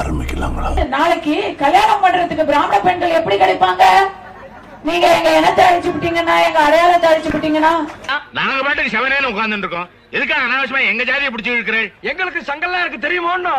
ஆரம்பிக்கலாங்களா நாளைக்கு கல்யாணம் பண்றதுக்கு பிராமண பெண்கள் எப்படி கிடைப்பாங்க நீங்க எங்க இனத்தை அழிச்சு விட்டீங்கன்னா எங்க அடையாளத்தை அழிச்சு விட்டீங்கன்னா நாங்க பாட்டுக்கு செவனேன்னு உட்கார்ந்துட்டு இருக்கோம் எதுக்காக அனாவசியமா எங்க ஜாதியை பிடிச்சி இருக்கிறேன் எங்களுக்கு சங்கல்லாம் இருக்கு தெரியுமோன்னு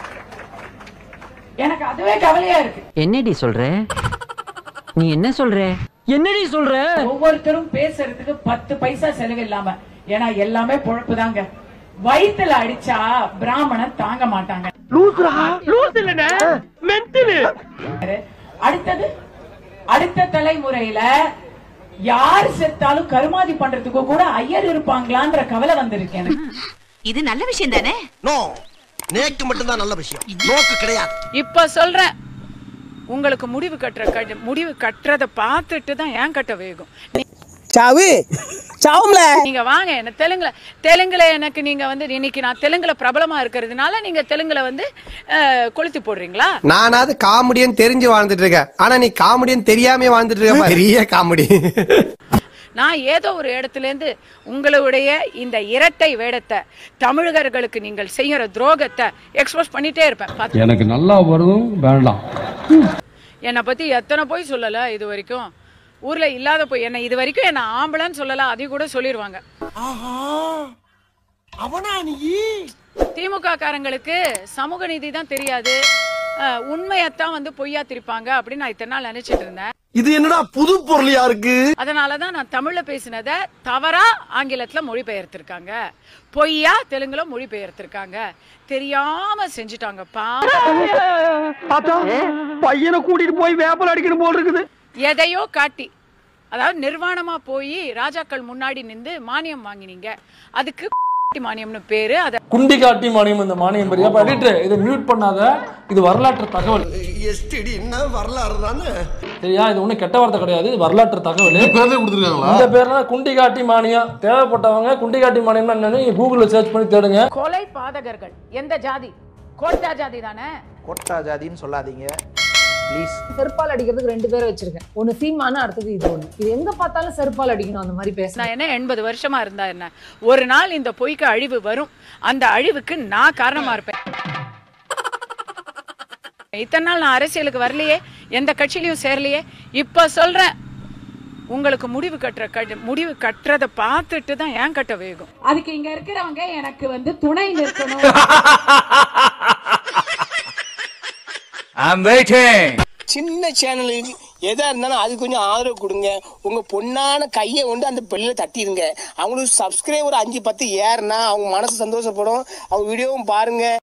எனக்கு அதுவே கவலையா இருக்கு என்னடி சொல்ற நீ என்ன சொல்ற என்னடி சொல்ற ஒவ்வொருத்தரும் பேசுறதுக்கு பத்து பைசா செலவு இல்லாம ஏன்னா எல்லாமே பொழப்பு தாங்க வயித்துல அடிச்சா பிராமணன் தாங்க மாட்டாங்க லூஸ் இல்லனே மென்டலு அடுத்தது அடுத்த தலைமுறையில யார் செத்தாலும் கருமாதி பண்றதுக்கு கூட ஐயர் இருப்பாங்களான்ற கவலை வந்திருக்கு எனக்கு இது நல்ல விஷயம் தானே நோ நேக்கு மட்டும்தான் நல்ல விஷயம் நோக்கு கிடையாது இப்ப சொல்றேன் உங்களுக்கு முடிவு கட்டுற கட்டு- முடிவு கட்டுறத பார்த்துட்டு தான் ஏன் கட்ட வேகும் சாவு சாவும்ல நீங்க வாங்க என்ன தெலுங்குல தெலுங்குல எனக்கு நீங்க வந்து இன்னைக்கு நான் தெலுங்குல பிரபலமா இருக்கிறதுனால நீங்க தெலுங்குல வந்து அஹ், கொளுத்தி போடுறீங்களா நானாவது காமெடியன் தெரிஞ்சு வாழ்ந்துட்டு இருக்கேன் ஆனா நீ காமெடியன் தெரியாம வாழ்ந்துட்டு இருக்க பெரிய காமெடி நான் ஏதோ ஒரு இடத்துல இருந்து உங்களுடைய இந்த இரட்டை வேடத்தை தமிழர்களுக்கு நீங்கள் செய்யற துரோகத்தை எக்ஸ்போஸ் பண்ணிட்டே இருப்பேன் பாத்து- எனக்கு நல்லா வரும் வேண்டாம் என்னை பத்தி எத்தனை போய் சொல்லல இது வரைக்கும் ஊர்ல இல்லாத போய் என்ன இது வரைக்கும் என்ன ஆம்பளைன்னு சொல்லல அதையும் கூட சொல்லிடுவாங்க அவனா நீ திமுக காரங்களுக்கு சமூக நீதி தான் தெரியாது அஹ், உண்மையத்தான் வந்து பொய்யா திரிப்பாங்க அப்படின்னு நான் இத்தனை நாள் நினைச்சிட்டு இருந்தேன் இது என்னடா புது பொருளியா இருக்கு அதனாலதான் நான் தமிழ்ல பேசினதை தவறா ஆங்கிலத்துல மொழிபெயர்த்திருக்காங்க பொய்யா தெலுங்குல மொழிபெயர்த்திருக்காங்க தெரியாம செஞ்சுட்டாங்கப்பா பார்த்தா பையனை கூட்டிட்டு போய் வேப்பல் அடிக்கணும் போல் இருக்குது எதையோ காட்டி அதாவது நிர்வாணமா போய் ராஜாக்கள் முன்னாடி நின்று மானியம் வாங்கினீங்க அதுக்கு மானியம்னு பேரு அத குண்டி காட்டி மானியம் இந்த மானியம் பெரிய எடிட்டர் இதை மியூட் பண்ணாத இது வரலாற்று தகவல் எஸ்டிடி என்ன வரலாறு தானே சரியா இது ஒன்றும் கெட்ட வார்த்தை கிடையாது இது வரலாற்று தகவல் பேர்ல கொடுத்துருக்காங்களா இந்த பேர்ல குண்டி காட்டி மானியம் தேவைப்பட்டவங்க குண்டி காட்டி மானியம்னா என்னன்னு நீங்க கூகுள்ல சர்ச் பண்ணி தேடுங்க கொலை பாதகர்கள் எந்த ஜாதி கோட்டா ஜாதி தானே கொட்டா ஜாதின்னு சொல்லாதீங்க ப்ளீஸ் செருப்பால் அடிக்கிறதுக்கு ரெண்டு பேரை வச்சிருக்கேன் ஒன்னு சீமானா அடுத்தது இது ஒண்ணு இது எங்க பார்த்தாலும் செருப்பால் அடிக்கணும் அந்த மாதிரி பேசினா நான் என்ன எண்பது வருஷமா இருந்தா என்ன ஒரு நாள் இந்த பொய்க்கு அழிவு வரும் அந்த அழிவுக்கு நான் காரணமா இருப்பேன் இத்தனை நாள் நான் அரசியலுக்கு வரலையே எந்த கட்சியிலயும் சேரலையே இப்ப சொல்றேன் உங்களுக்கு முடிவு கட்டுற கட்டு முடிவு கட்டுறத பார்த்துட்டு தான் ஏன் கட்ட வேகும் அதுக்கு இங்க இருக்கிறவங்க எனக்கு வந்து துணை நிற்கணும் சின்ன சேனலுக்கு எதா இருந்தாலும் அது கொஞ்சம் ஆதரவு கொடுங்க உங்க பொண்ணான கையை கொண்டு அந்த பெல்லில தட்டிடுங்க அவங்களுக்கு சப்ஸ்கிரைபர் அஞ்சு பத்து ஏறுனா அவங்க மனசு சந்தோஷப்படும் அவங்க வீடியோவும் பாருங்க